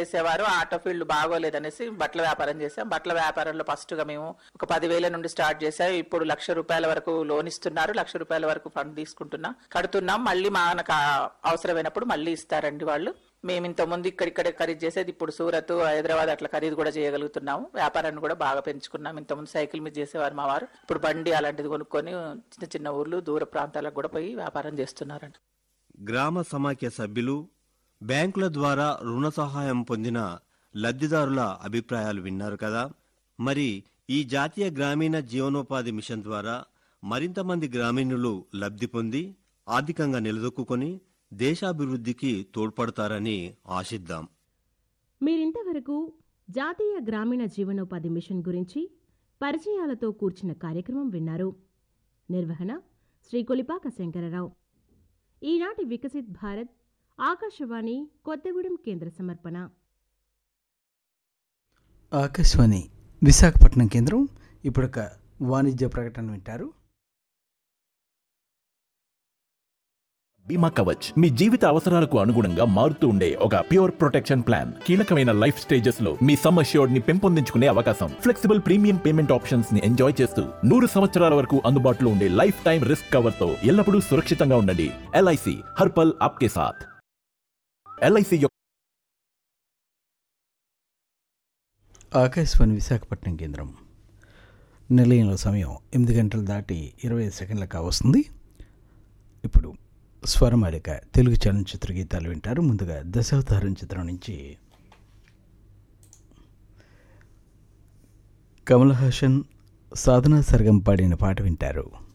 చేసేవారు auto field బాగోలేదనేసి బట్టల వ్యాపారం చేసాం బట్టల వ్యాపారంలో ఫస్ట్ గా మేము ఒక పదివేల నుండి స్టార్ట్ చేసాం ఇప్పుడు లక్ష రూపాయల వరకు లోన్ ఇస్తున్నారు లక్ష రూపాయల వరకు ఫండ్ తీసుకుంటున్నాం కడుతున్నాం మళ్ళీ మనకు ఆ- అవసరమైనప్పుడు మళ్ళీ ఇస్తారండి వాళ్ళు మేము ఇంత ముందు ఇక్కడిక్కడ ఖరీదు చేసేది ఇప్పుడు సూరత్ హైదరాబాద్ అట్లా ఖరీదు కూడా చేయగలుగుతున్నాము వ్యాపారాన్ని కూడా బాగా పెంచుకున్నాం ఇంత ముందు సైకిల్ మీద చేసేవారు మా వారు ఇప్పుడు బండి అలాంటిది కొనుక్కొని చిన్న చిన్న ఊర్లు దూర ప్రాంతాలకు కూడా పోయి వ్యాపారం చేస్తున్నారండి గ్రామ సమాఖ్య సభ్యులు బ్యాంకుల ద్వారా రుణ సహాయం పొందిన లబ్ధిదారుల అభిప్రాయాలు విన్నారు కదా మరి ఈ జాతీయ గ్రామీణ జీవనోపాధి మిషన్ ద్వారా మరింత మంది గ్రామీణులు లబ్ధి పొంది ఆర్థికంగా నిలదొక్కుని దేశాభివృద్ధికి తోడ్పడతారని ఆశిద్దాం మీరింతవరకు జాతీయ గ్రామీణ జీవనోపాధి మిషన్ గురించి పరిచయాలతో కూర్చిన కార్యక్రమం విన్నారు నిర్వహణ శ్రీ కొలిపాక శంకరరావు ఈనాటి వికసిత్ భారత్ ఆకాశవాణి కొత్తగూడెం కేంద్ర సమర్పణ ఆకాశవాణి విశాఖపట్నం కేంద్రం ఇప్పుడొక వాణిజ్య ప్రకటన వింటారు బీమా కవచ్ మీ జీవిత అవసరాలకు అనుగుణంగా మారుతూ ఉండే ఒక ప్యూర్ ప్రొటెక్షన్ ప్లాన్ కీలకమైన లైఫ్ స్టేజెస్ లో మీ సమ్ అష్యూర్డ్ ని పెంపొందించుకునే అవకాశం ఫ్లెక్సిబుల్ ప్రీమియం పేమెంట్ ఆప్షన్స్ ని ఎంజాయ్ చేస్తూ నూరు సంవత్సరాల వరకు అందుబాటులో ఉండే లైఫ్ టైం రిస్క్ కవర్ తో ఎల్లప్పుడూ సురక్షితంగా ఉండండి ఎల్ఐసి హర్పల్ ఆప్కే సాథ్ ఎల్ఐసి యొక్క ఆకాశవాణి విశాఖపట్నం కేంద్రం నిలయంలో సమయం ఎనిమిది గంటలు దాటి ఇరవై ఐదు సెకండ్లకు వస్తుంది ఇప్పుడు స్వరమాలిక తెలుగు చలనచిత్ర గీతాలు వింటారు ముందుగా దశావతారం చిత్రం నుంచి కమల్ హాసన్ సాధనా సర్గం పాడిన పాట వింటారు